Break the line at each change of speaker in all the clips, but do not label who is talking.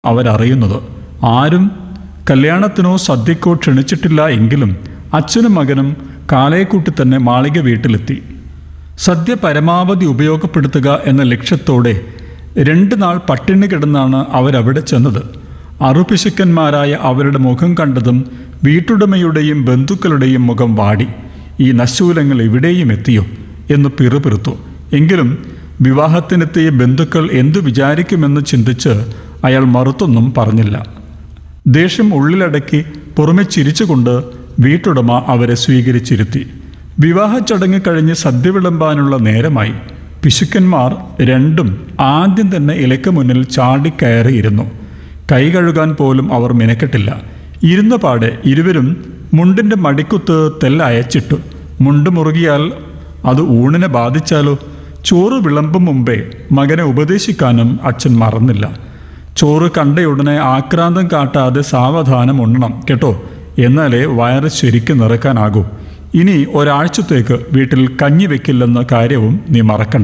അവരറിയുന്നത് ആരും കല്യാണത്തിനോ സദ്യക്കോ ക്ഷണിച്ചിട്ടില്ല എങ്കിലും അച്ഛനും മകനും കാലയെക്കൂട്ടി തന്നെ മാളിക വീട്ടിലെത്തി സദ്യ പരമാവധി ഉപയോഗപ്പെടുത്തുക എന്ന ലക്ഷ്യത്തോടെ രണ്ട് നാൾ പട്ടിണി കിടന്നാണ് അവരവിടെ ചെന്നത് അറുപിശുക്കന്മാരായ അവരുടെ മുഖം കണ്ടതും വീട്ടുടമയുടെയും ബന്ധുക്കളുടെയും മുഖം വാടി ഈ നശൂലങ്ങൾ എവിടെയും എത്തിയോ എന്ന് പിറുപിറുത്തു എങ്കിലും വിവാഹത്തിനെത്തിയ ബന്ധുക്കൾ എന്തു വിചാരിക്കുമെന്ന് ചിന്തിച്ച് അയാൾ മറുത്തൊന്നും പറഞ്ഞില്ല ദേഷ്യം ഉള്ളിലടക്കി പുറമെ ചിരിച്ചുകൊണ്ട് വീട്ടുടമ അവരെ സ്വീകരിച്ചിരുത്തി വിവാഹ ചടങ്ങ് കഴിഞ്ഞ് സദ്യ വിളമ്പാനുള്ള നേരമായി പിശുക്കന്മാർ രണ്ടും ആദ്യം തന്നെ ഇലക്ക് മുന്നിൽ ചാടിക്കയറിയിരുന്നു കൈ കഴുകാൻ പോലും അവർ മിനക്കെട്ടില്ല ഇരുന്ന പാടെ ഇരുവരും മുണ്ടിന്റെ മടിക്കുത്ത് തെല്ലയച്ചിട്ടു മുണ്ട് മുറുകിയാൽ അത് ഊണിനെ ബാധിച്ചാലോ ചോറ് വിളമ്പും മുമ്പേ മകനെ ഉപദേശിക്കാനും അച്ഛൻ മറന്നില്ല ചോറ് കണ്ടയുടനെ ആക്രാന്തം കാട്ടാതെ സാവധാനം ഉണ്ണണം കേട്ടോ എന്നാലേ വയറ് ശരിക്കും നിറക്കാനാകൂ ഇനി ഒരാഴ്ചത്തേക്ക് വീട്ടിൽ കഞ്ഞി വെക്കില്ലെന്ന കാര്യവും നീ മറക്കണ്ട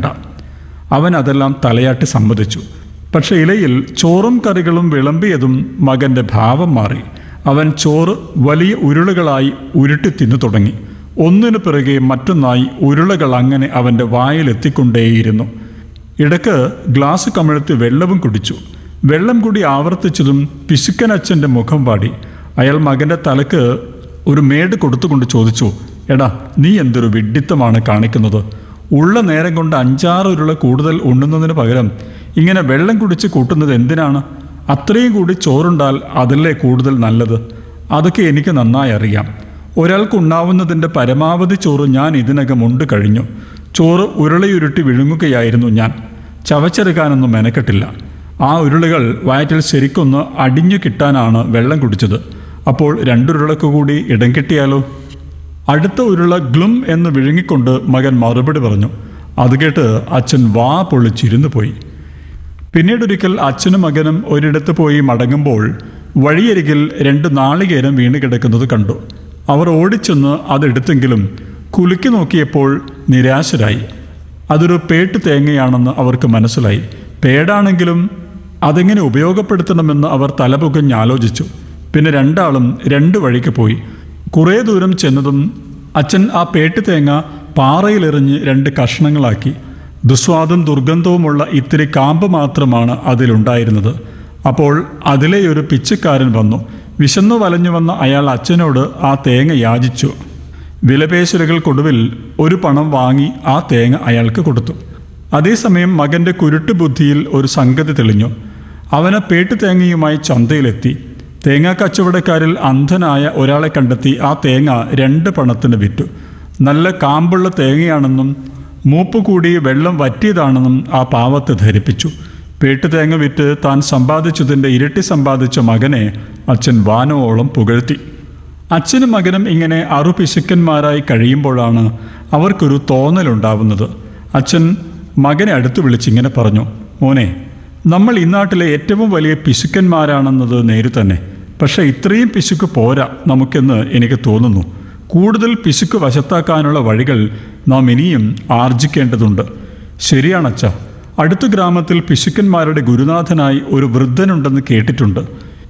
അവൻ അതെല്ലാം തലയാട്ടി സമ്മതിച്ചു പക്ഷെ ഇലയിൽ ചോറും കറികളും വിളമ്പിയതും മകന്റെ ഭാവം മാറി അവൻ ചോറ് വലിയ ഉരുളകളായി ഉരുട്ടി തിന്നു തുടങ്ങി ഒന്നിനു പിറകെ മറ്റൊന്നായി ഉരുളകൾ അങ്ങനെ അവന്റെ വായിലെത്തിക്കൊണ്ടേയിരുന്നു ഇടക്ക് ഗ്ലാസ് കമിഴ്ത്തി വെള്ളവും കുടിച്ചു വെള്ളം കൂടി ആവർത്തിച്ചതും പിശുക്കനച്ഛൻ്റെ മുഖം പാടി അയാൾ മകന്റെ തലക്ക് ഒരു മേട് കൊടുത്തുകൊണ്ട് ചോദിച്ചു എടാ നീ എന്തൊരു വിഡ്ഢിത്തമാണ് കാണിക്കുന്നത് ഉള്ള നേരം കൊണ്ട് അഞ്ചാറ് ഉരുള കൂടുതൽ ഉണ്ണുന്നതിന് പകരം ഇങ്ങനെ വെള്ളം കുടിച്ച് കൂട്ടുന്നത് എന്തിനാണ് അത്രയും കൂടി ചോറുണ്ടാൽ അതല്ലേ കൂടുതൽ നല്ലത് അതൊക്കെ എനിക്ക് നന്നായി അറിയാം ഒരാൾക്ക് ഉണ്ണാവുന്നതിൻ്റെ പരമാവധി ചോറ് ഞാൻ ഇതിനകം ഉണ്ട് കഴിഞ്ഞു ചോറ് ഉരുളയുരുട്ടി വിഴുങ്ങുകയായിരുന്നു ഞാൻ ചവച്ചെടുക്കാനൊന്നും മെനക്കെട്ടില്ല ആ ഉരുളകൾ വയറ്റിൽ ശരിക്കൊന്ന് അടിഞ്ഞു കിട്ടാനാണ് വെള്ളം കുടിച്ചത് അപ്പോൾ രണ്ടുരുളക്ക് കൂടി ഇടം കിട്ടിയാലോ അടുത്ത ഉരുള ഗ്ലും എന്ന് വിഴുങ്ങിക്കൊണ്ട് മകൻ മറുപടി പറഞ്ഞു അത് കേട്ട് അച്ഛൻ വാ പൊളിച്ചിരുന്നു പോയി പിന്നീടൊരിക്കൽ അച്ഛനും മകനും ഒരിടത്ത് പോയി മടങ്ങുമ്പോൾ വഴിയരികിൽ രണ്ട് നാളികേരം വീണ് കിടക്കുന്നത് കണ്ടു അവർ ഓടിച്ചെന്ന് അതെടുത്തെങ്കിലും കുലുക്കി നോക്കിയപ്പോൾ നിരാശരായി അതൊരു പേട്ട് തേങ്ങയാണെന്ന് അവർക്ക് മനസ്സിലായി പേടാണെങ്കിലും അതെങ്ങനെ ഉപയോഗപ്പെടുത്തണമെന്ന് അവർ തലപുകഞ്ഞ് ആലോചിച്ചു പിന്നെ രണ്ടാളും രണ്ട് വഴിക്ക് പോയി കുറേ ദൂരം ചെന്നതും അച്ഛൻ ആ പേട്ട് തേങ്ങ പാറയിലെറിഞ്ഞ് രണ്ട് കഷ്ണങ്ങളാക്കി ദുസ്വാദും ദുർഗന്ധവുമുള്ള ഇത്തിരി കാമ്പ് മാത്രമാണ് അതിലുണ്ടായിരുന്നത് അപ്പോൾ അതിലെ ഒരു പിച്ചക്കാരൻ വന്നു വിശന്നു വലഞ്ഞു വന്ന അയാൾ അച്ഛനോട് ആ തേങ്ങ യാചിച്ചു വിലപേശലുകൾക്കൊടുവിൽ ഒരു പണം വാങ്ങി ആ തേങ്ങ അയാൾക്ക് കൊടുത്തു അതേസമയം മകന്റെ കുരുട്ട് ബുദ്ധിയിൽ ഒരു സംഗതി തെളിഞ്ഞു അവന് പേട്ട് തേങ്ങയുമായി ചന്തയിലെത്തി തേങ്ങാ കച്ചവടക്കാരിൽ അന്ധനായ ഒരാളെ കണ്ടെത്തി ആ തേങ്ങ രണ്ട് പണത്തിന് വിറ്റു നല്ല കാമ്പുള്ള തേങ്ങയാണെന്നും മൂപ്പ് കൂടി വെള്ളം വറ്റിയതാണെന്നും ആ പാവത്തെ ധരിപ്പിച്ചു പേട്ട് തേങ്ങ വിറ്റ് താൻ സമ്പാദിച്ചതിൻ്റെ ഇരട്ടി സമ്പാദിച്ച മകനെ അച്ഛൻ വാനോളം പുകഴ്ത്തി അച്ഛനും മകനും ഇങ്ങനെ അറുപിശുക്കന്മാരായി കഴിയുമ്പോഴാണ് അവർക്കൊരു തോന്നലുണ്ടാവുന്നത് അച്ഛൻ മകനെ അടുത്ത് വിളിച്ചിങ്ങനെ പറഞ്ഞു മോനെ നമ്മൾ ഇന്നാട്ടിലെ ഏറ്റവും വലിയ പിശുക്കന്മാരാണെന്നത് നേരു തന്നെ പക്ഷേ ഇത്രയും പിശുക്ക് പോരാ നമുക്കെന്ന് എനിക്ക് തോന്നുന്നു കൂടുതൽ പിശുക്ക് വശത്താക്കാനുള്ള വഴികൾ നാം ഇനിയും ആർജിക്കേണ്ടതുണ്ട് ശരിയാണച്ച അടുത്ത ഗ്രാമത്തിൽ പിശുക്കന്മാരുടെ ഗുരുനാഥനായി ഒരു വൃദ്ധനുണ്ടെന്ന് കേട്ടിട്ടുണ്ട്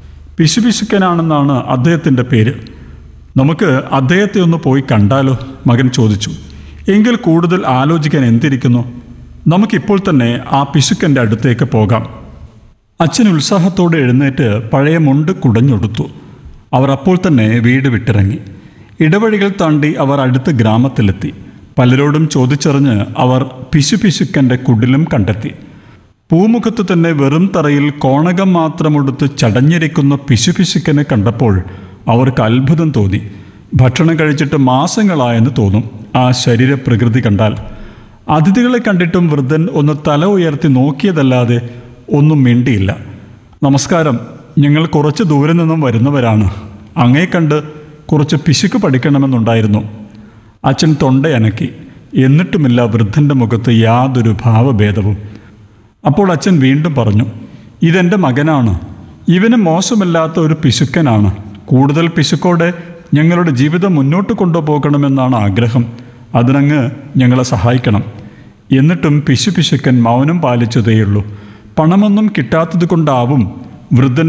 പിശുപിശുക്കനാണെന്നാണ് അദ്ദേഹത്തിൻ്റെ പേര് നമുക്ക് അദ്ദേഹത്തെ ഒന്ന് പോയി കണ്ടാലോ മകൻ ചോദിച്ചു എങ്കിൽ കൂടുതൽ ആലോചിക്കാൻ എന്തിരിക്കുന്നു നമുക്കിപ്പോൾ തന്നെ ആ പിശുക്കൻ്റെ അടുത്തേക്ക് പോകാം അച്ഛൻ ഉത്സാഹത്തോടെ എഴുന്നേറ്റ് പഴയ മുണ്ട് കുടഞ്ഞൊടുത്തു അവർ അപ്പോൾ തന്നെ വീട് വിട്ടിറങ്ങി ഇടവഴികൾ താണ്ടി അവർ അടുത്ത ഗ്രാമത്തിലെത്തി പലരോടും ചോദിച്ചറിഞ്ഞ് അവർ പിശുപിശുക്കൻ്റെ കുടിലും കണ്ടെത്തി പൂമുഖത്ത് തന്നെ വെറും തറയിൽ കോണകം മാത്രമെടുത്ത് ചടഞ്ഞിരിക്കുന്ന പിശുപിശുക്കനെ കണ്ടപ്പോൾ അവർക്ക് അത്ഭുതം തോന്നി ഭക്ഷണം കഴിച്ചിട്ട് മാസങ്ങളായെന്ന് തോന്നും ആ ശരീരപ്രകൃതി കണ്ടാൽ അതിഥികളെ കണ്ടിട്ടും വൃദ്ധൻ ഒന്ന് തല ഉയർത്തി നോക്കിയതല്ലാതെ ഒന്നും മിണ്ടിയില്ല നമസ്കാരം ഞങ്ങൾ കുറച്ച് ദൂരെ നിന്നും വരുന്നവരാണ് അങ്ങേ കണ്ട് കുറച്ച് പിശുക്ക് പഠിക്കണമെന്നുണ്ടായിരുന്നു അച്ഛൻ തൊണ്ടയനക്കി എന്നിട്ടുമില്ല വൃദ്ധൻ്റെ മുഖത്ത് യാതൊരു ഭാവഭേദവും അപ്പോൾ അച്ഛൻ വീണ്ടും പറഞ്ഞു ഇതെൻ്റെ മകനാണ് ഇവന് മോശമല്ലാത്ത ഒരു പിശുക്കനാണ് കൂടുതൽ പിശുക്കോടെ ഞങ്ങളുടെ ജീവിതം മുന്നോട്ട് കൊണ്ടുപോകണമെന്നാണ് ആഗ്രഹം അതിനങ്ങ് ഞങ്ങളെ സഹായിക്കണം എന്നിട്ടും പിശു പിശുക്കൻ മൗനം പാലിച്ചതേയുള്ളൂ പണമൊന്നും കിട്ടാത്തത് കൊണ്ടാവും വൃദ്ധൻ